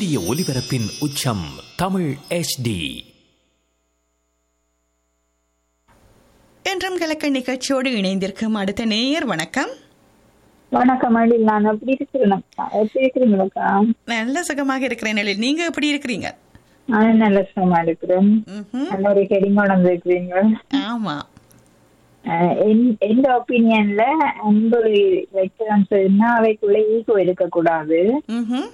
சூரிய ஒளிபரப்பின் உச்சம் தமிழ் HD என்றும் கலக்க நிகழ்ச்சியோடு இணைந்திருக்கும் அடுத்த நேயர் வணக்கம் வணக்கம் அடி நான் எப்படி இருக்கிறேன்க்கா எப்படி இருக்கிறீங்களாக்கா நல்ல சுகமாக இருக்கிறேன் எழில். நீங்க எப்படி இருக்கிறீங்க நான் நல்ல சுகமா இருக்கிறேன் ம்ஹும். நல்ல ஒரு ஹெடிங் கொண்டு இருக்கிறீங்க ஆமா எந்த ஒப்பீனியன்ல அன்பு வைக்கலாம் சொன்னா அவைக்குள்ள ஈகோ இருக்கக்கூடாது ம்ஹும்.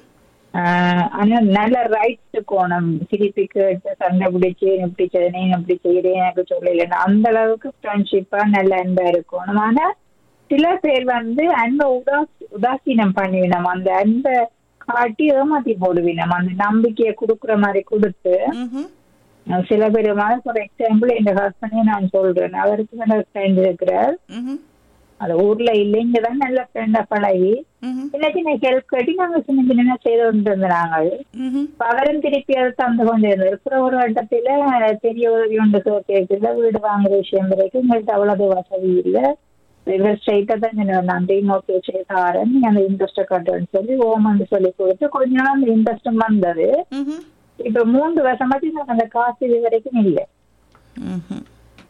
ஆஹ் ஆனா நல்ல ரைட் கோணம் திருப்பி கேட்டு சண்டை பிடிச்சு நீ இப்படி செய்ய நீ இப்படி செய்யறேன் எனக்கு சொல்லலைன்னா அந்த அளவுக்கு ஃப்ரெண்ட்ஷிப்பா நல்ல அன்பா இருக்கணும் ஆனா சில பேர் வந்து அன்பை உதாசி உதாசீனம் பண்ணிவினோம் அந்த அன்பை காட்டி ஏமாத்தி போடுவினோம் அந்த நம்பிக்கையை கொடுக்குற மாதிரி கொடுத்து ம்ஹும். அஹ் சில பேர் ஃபார் எக்ஸாம்பிள் எங்க ஹஸ்பண்டே நான் சொல்றேன் அவருக்கு நல்ல ஃப்ரெண்ட் இருக்கிறார் ம்ஹும். அது ஊர்ல இல்லைங்க தான் நல்ல ஃப்ரெண்டா பழகி ம்ஹும். சின்ன சின்ன ஹெல்ப் கட்டி நாங்க சின்ன சின்ன செய்து கொண்டு இருந்தாங்க ம்ஹும். இப்ப அவரும் திருப்பி அதை தந்து கொண்டு இருந்தார் அப்புறம் ஒரு கட்டத்துல பெரிய உதவி உண்டு கேட்கல வீடு வாங்குற விஷயம் வரைக்கும் எங்கள்கிட்ட அவ்வளவு வசதி இல்லை இவர் ஸ்ட்ரைட்டா தான் சொன்னார் நான் ஓகே சரி தாரேன் நீங்க அந்த இன்ட்ரெஸ்ட கட்டுன்னு சொல்லி ஓமன்னு சொல்லி கொடுத்து கொஞ்ச நாள் அந்த இன்ட்ரெஸ்டும் வந்தது ம்ஹும். இப்ப மூன்று வருஷமாச்சு எனக்கு அந்த காசு இது வரைக்கும் இல்லை ம்ஹும்.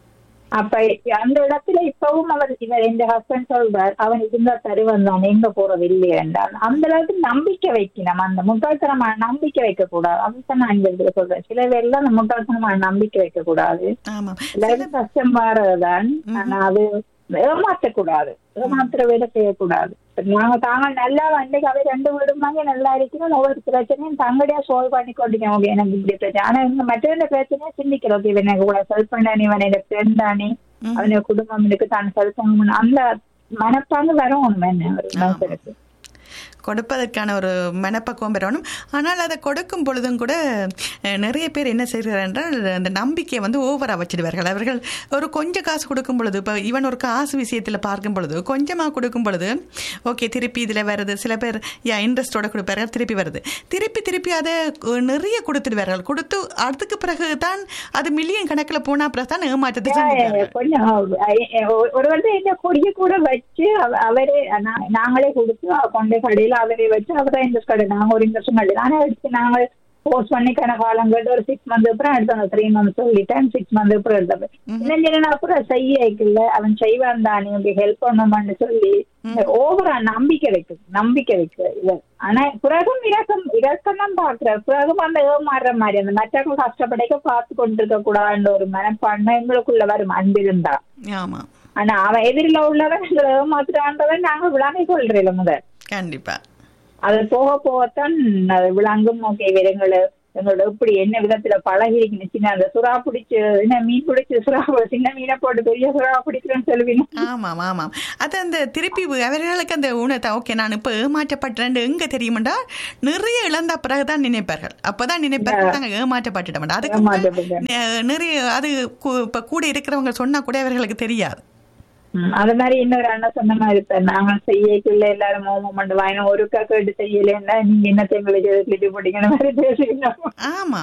அப்ப அந்த இடத்துல இப்பவும் அவர் இவர் எந்த ஹஸ்பண்ட் சொல்றார் அவன் இருந்தா தருவன் தான் எங்க போறது இல்லையா என்றால் அந்த அளவுக்கு நம்பிக்கை வைக்கணும் அந்த முட்டாள்தனமான நம்பிக்கை வைக்க கூடாது அதுதான் நான் இந்த இடத்துல சொல்றேன் சில பேர்லாம் அந்த முட்டாள்தனமான நம்பிக்கை வைக்க கூடாது ஆமாம் எல்லாரும் கஷ்டம் மாறதுதான் ஆனா அது ஏமாற்றக்கூடாது ஏமாத்துற வேலை செய்யக்கூடாது இப்ப நாங்க தாங்க நல்லா வந்து அவை ரெண்டு வீடும் வாங்கி நல்லா இருக்கணும் ஒவ்வொரு பிரச்சனையும் தங்கடியா சால்வ் பண்ணி கொண்டிருக்க முடியும் எனக்கு இப்படி பிரச்சனை ஆனா இவங்க மற்ற பிரச்சனையை சிந்திக்கிறோம் ஓகே இவன் எனக்கு கூட ஹெல்ப் பண்ணானே இவன் எனக்கு ஃப்ரெண்ட் தானே அவனுக்கு குடும்பம் இருக்கு தான் ஹெல்ப் பண்ணணும் அந்த மனப்பாங்கு வரும் உண்மை என்ன ஒரு மனுஷனுக்கு கொடுப்பதற்கான ஒரு மனப்பக்குவம் பெறணும் ஆனால் அதை கொடுக்கும் பொழுதும் கூட அஹ், நிறைய பேர் என்ன செய்கிறார் என்றால் அந்த நம்பிக்கையை வந்து ஓவராக வச்சிடுவார்கள் அவர்கள் ஒரு கொஞ்சம் காசு கொடுக்கும் பொழுது இப்போ இவன் ஒரு காசு விஷயத்தில் பார்க்கும் பொழுது கொஞ்சமாக கொடுக்கும் பொழுது ஓகே திருப்பி இதில் வருது சில பேர் யா இன்ட்ரெஸ்டோட கொடுப்பார்கள் திருப்பி வருது திருப்பி திருப்பி அதை அஹ், நிறைய கொடுத்துடுவார்கள் கொடுத்து அதுக்கு பிறகு தான் அது மில்லியன் கணக்கில் போனால் பிறகு தான் ஏமாற்றத்தை சந்திப்பார்கள். கொஞ்சம் அஹ், அஹ், ஒரு வந்து இந்த கொடிய கூட வச்சு அவ- அவரே நா- நாங்களே கொடுத்து அவ கொண்டே கடையில அவரே வச்சு அவர்தான் இன்ட்ரெஸ்ட் கடை நாங்க ஒரு இன்ட்ரெஸ்ட் கடை ஆனா எடுத்து நாங்க போஸ்ட் பண்ணி கண காலம் கேட்டு ஒரு சிக்ஸ் மந்த் அப்புறம் எடுத்தாங்க த்ரீ மந்த்ஸ் சொல்லிட்டேன் சிக்ஸ் மந்த் அப்புறம் எடுத்தது இன்னும் அப்புறம் செய்ய வைக்கல அவன் செய்வான் தான் நீங்க ஹெல்ப் பண்ணணும்னு சொல்லி ஓவரா நம்பிக்கை வைக்கு நம்பிக்கை வைக்க இது ஆனா பிறகும் இறக்கம் இறக்கம் தான் பாக்குற பிறகும் அந்த ஏமாறுற மாதிரி அந்த மற்றவங்க கஷ்டப்படைக்க பார்த்து கொண்டிருக்க கூடாதுன்ற ஒரு மனப்பான்மை எங்களுக்குள்ள வரும் அன்பிருந்தா ஆமாம் ஆனா அவன் எதிரில உள்ளவன் எங்களை ஏமாத்துறான்றவன் நாங்க விளங்கி கொள்றோம் முதல் கண்டிப்பாக அது போக போகத்தான் அது விளங்கும் ஓகே எங்களை எங்களோட எப்படி என்ன விதத்துல பழகி இருக்கணும் சின்ன அந்த சுறா பிடிச்சு என்ன மீன் பிடிச்சு சுறா சின்ன மீனை போட்டு பெரிய சுறா பிடிக்கிறேன்னு சொல்லுவீங்க ஆமாம் ஆமாம் அது அந்த திருப்பி அவர்களுக்கு அந்த உணர்த்த ஓகே நான் இப்போ ஏமாற்றப்பட்டேன் எங்க தெரியுமாண்டா நிறைய இழந்த பிறகுதான் நினைப்பார்கள் அப்பதான் நினைப்பார்கள் நாங்கள் ஏமாற்றப்பட்டுட மாட்டோம் அதுக்கு ஏமாற்றப்பட்டேன். நெ- நிறைய அது கு- இப்ப கூட இருக்கிறவங்க சொன்னா கூட அவர்களுக்கு தெரியாது ம், அது மாதிரி இன்னொரு அண்ணன் சொன்ன மாதிரி இப்ப நாங்க செய்யக்குள்ள எல்லாரும் மோம பண்ணுவாங்க ஒரு கேட்டு செய்யலைன்னா நீங்க என்ன எங்களுக்கு கிளிட்டு போட்டீங்கன்னு மாதிரி பேசுவீங்க ஆமா